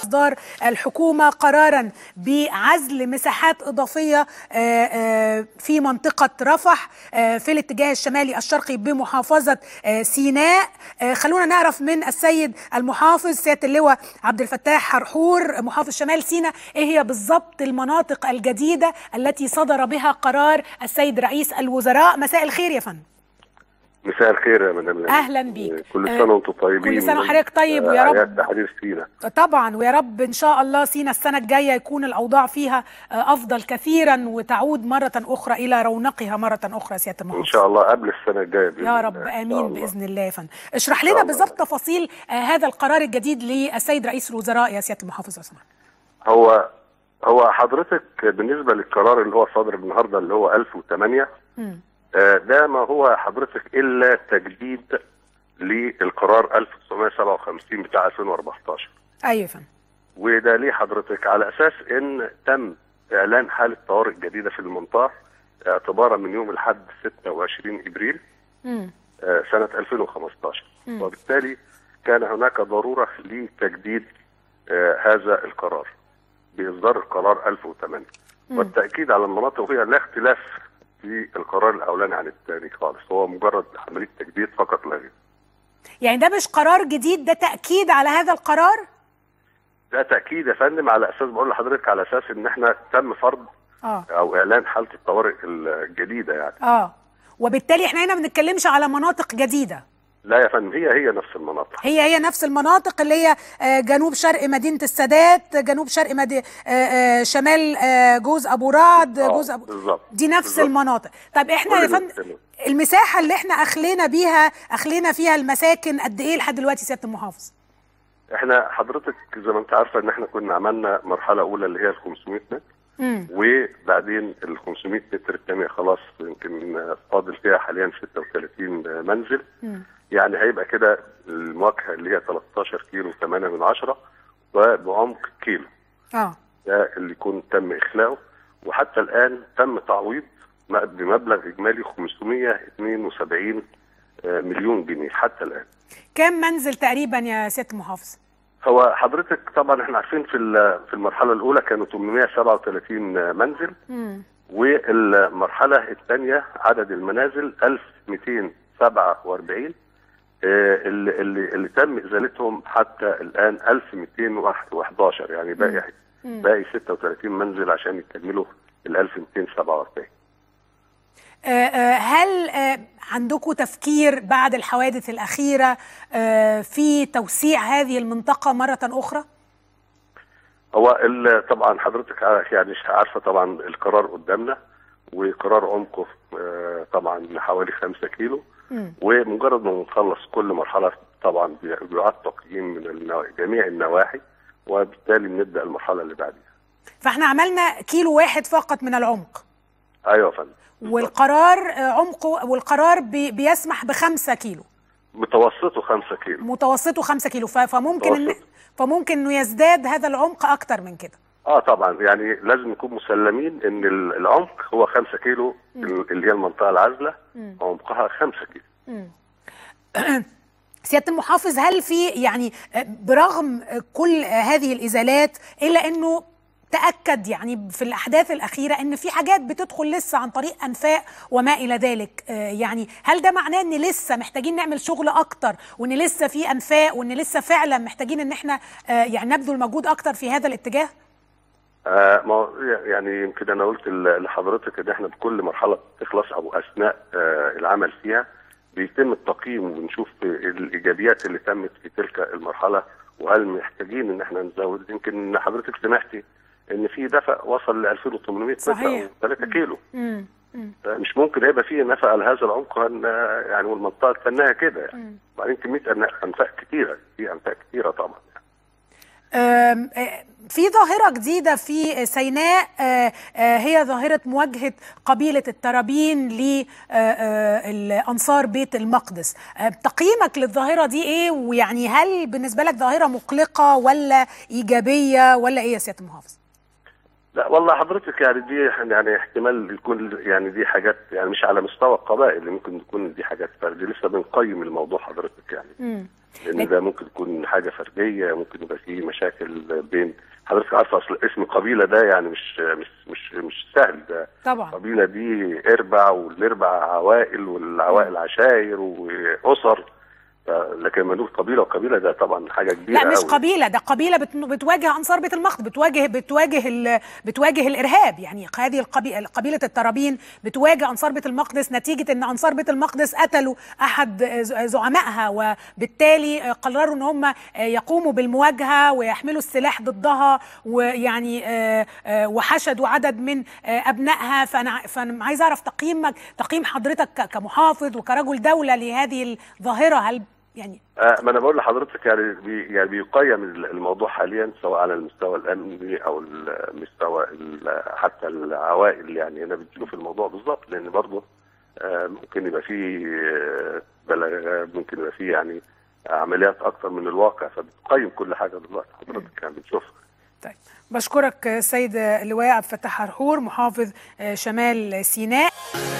اصدار الحكومه قرارا بعزل مساحات اضافيه في منطقه رفح في الاتجاه الشمالي الشرقي بمحافظه سيناء خلونا نعرف من السيد المحافظ سياده اللواء عبد الفتاح حرحور محافظ شمال سيناء ايه هي بالضبط المناطق الجديده التي صدر بها قرار السيد رئيس الوزراء مساء الخير يا فندم مساء الخير يا مدام اهلا بيك كل سنه وانتم طيبين كل سنه وحضرتك طيب ويا رب تحرير سينا طبعا ويا رب ان شاء الله سينا السنه الجايه يكون الاوضاع فيها افضل كثيرا وتعود مره اخرى الى رونقها مره اخرى سياده المحافظ ان شاء الله قبل السنه الجايه يا رب امين باذن الله يا فندم اشرح لنا بالظبط تفاصيل هذا القرار الجديد للسيد رئيس الوزراء يا سياده المحافظ عثمان هو هو حضرتك بالنسبه للقرار اللي هو صادر النهارده اللي هو 1008 م. ده ما هو حضرتك الا تجديد للقرار 1957 بتاع 2014 ايوه فندم وده ليه حضرتك على اساس ان تم اعلان حاله طوارئ جديده في المنطقه اعتبارا من يوم الاحد 26 ابريل مم. سنه 2015 مم. وبالتالي كان هناك ضروره لتجديد هذا القرار باصدار القرار 1008 مم. والتاكيد على المناطق وهي لا اختلاف في القرار الاولاني عن الثاني خالص هو مجرد عمليه تجديد فقط لا غير يعني ده مش قرار جديد ده تاكيد على هذا القرار ده تاكيد يا فندم على اساس بقول لحضرتك على اساس ان احنا تم فرض اه او اعلان حاله الطوارئ الجديده يعني اه وبالتالي احنا هنا ما بنتكلمش على مناطق جديده لا يا فندم هي هي نفس المناطق هي هي نفس المناطق اللي هي جنوب شرق مدينه السادات جنوب شرق مدي... شمال جوز ابو رعد جوز ابو بالظبط دي نفس بالزبط. المناطق طب احنا يا فندم المساحه اللي احنا اخلينا بيها اخلينا فيها المساكن قد ايه لحد دلوقتي سياده المحافظ احنا حضرتك زي ما انت عارفه ان احنا كنا عملنا مرحله اولى اللي هي ال 500 متر مم. وبعدين ال 500 متر الثانيه خلاص يمكن فاضل فيها حاليا 36 منزل مم. يعني هيبقى كده المواجهه اللي هي 13 كيلو 8 من 10 وبعمق كيلو اه ده اللي يكون تم اخلاؤه وحتى الان تم تعويض بمبلغ اجمالي 572 مليون جنيه حتى الان كم منزل تقريبا يا سياده المحافظ؟ هو حضرتك طبعا احنا عارفين في في المرحله الاولى كانوا 837 منزل مم. والمرحله الثانيه عدد المنازل 1247 اللي, اللي, اللي تم ازالتهم حتى الان 1211 يعني باقي مم. باقي 36 منزل عشان يكملوا ال 1247 هل عندكم تفكير بعد الحوادث الأخيرة في توسيع هذه المنطقة مرة أخرى؟ هو طبعا حضرتك يعني عارفة طبعا القرار قدامنا وقرار عمقه طبعا حوالي 5 كيلو م. ومجرد ما نخلص كل مرحلة طبعا بيعاد تقييم من جميع النواحي وبالتالي بنبدأ المرحلة اللي بعدها فاحنا عملنا كيلو واحد فقط من العمق ايوه يا فندم والقرار عمقه والقرار بي بيسمح بخمسة كيلو متوسطه خمسة كيلو متوسطه خمسة كيلو فممكن إن فممكن انه يزداد هذا العمق اكتر من كده اه طبعا يعني لازم نكون مسلمين ان العمق هو خمسة كيلو م. اللي هي المنطقه العازله عمقها خمسة كيلو سياده المحافظ هل في يعني برغم كل هذه الازالات الا انه تأكد يعني في الأحداث الأخيرة أن في حاجات بتدخل لسه عن طريق أنفاق وما إلى ذلك يعني هل ده معناه أن لسه محتاجين نعمل شغل أكتر وأن لسه في أنفاق وأن لسه فعلا محتاجين أن احنا يعني نبذل مجهود أكتر في هذا الاتجاه؟ آه ما يعني يمكن انا قلت لحضرتك ان احنا بكل مرحله تخلص او اثناء آه العمل فيها بيتم التقييم وبنشوف الايجابيات اللي تمت في تلك المرحله وهل محتاجين ان احنا نزود يمكن حضرتك سمعتي ان في دفع وصل ل 2800 متر او 3 كيلو مم. مش ممكن هيبقى فيه نفق لهذا العمق يعني والمنطقه تنها كده يعني وبعدين كميه انفاق كتيره في انفاق كتيره طبعا يعني. في ظاهرة جديدة في سيناء هي ظاهرة مواجهة قبيلة الترابين لأنصار بيت المقدس تقييمك للظاهرة دي ايه ويعني هل بالنسبة لك ظاهرة مقلقة ولا إيجابية ولا ايه يا سيادة المحافظ؟ لا والله حضرتك يعني دي يعني احتمال يكون يعني دي حاجات يعني مش على مستوى القبائل ممكن تكون دي حاجات فرديه لسه بنقيم الموضوع حضرتك يعني مم. لان ده ممكن يكون حاجه فرديه ممكن يبقى فيه مشاكل بين حضرتك عارفه اصل اسم قبيله ده يعني مش مش مش مش سهل ده طبعا القبيله دي اربع والاربع عوائل والعوائل عشاير واسر ف- لكن لما نقول قبيله وقبيله ده طبعا حاجه كبيره لا مش أوي. قبيله ده قبيله بت- بتواجه انصار بيت المقدس بتواجه بتواجه ال- بتواجه الارهاب يعني هذه القبيله قبيله الترابين بتواجه انصار بيت المقدس نتيجه ان انصار بيت المقدس قتلوا احد ز- زعمائها وبالتالي قرروا ان هم يقوموا بالمواجهه ويحملوا السلاح ضدها ويعني آه، آه، وحشدوا عدد من آه، ابنائها فانا فانا عايز اعرف تقييمك تقييم حضرتك ك- كمحافظ وكرجل دوله لهذه الظاهره هل يعني آه ما انا بقول لحضرتك يعني بي يعني بيقيم الموضوع حاليا سواء على المستوى الامني او المستوى ال- حتى العوائل يعني انا بنشوف الموضوع بالظبط لان برضه آه ممكن يبقى فيه آه، بلاغات ممكن يبقى فيه يعني عمليات اكتر من الواقع فبتقيم كل حاجه دلوقتي حضرتك يعني بنشوفها طيب بشكرك السيد اللواء عبد الفتاح حرحور محافظ آه، شمال سيناء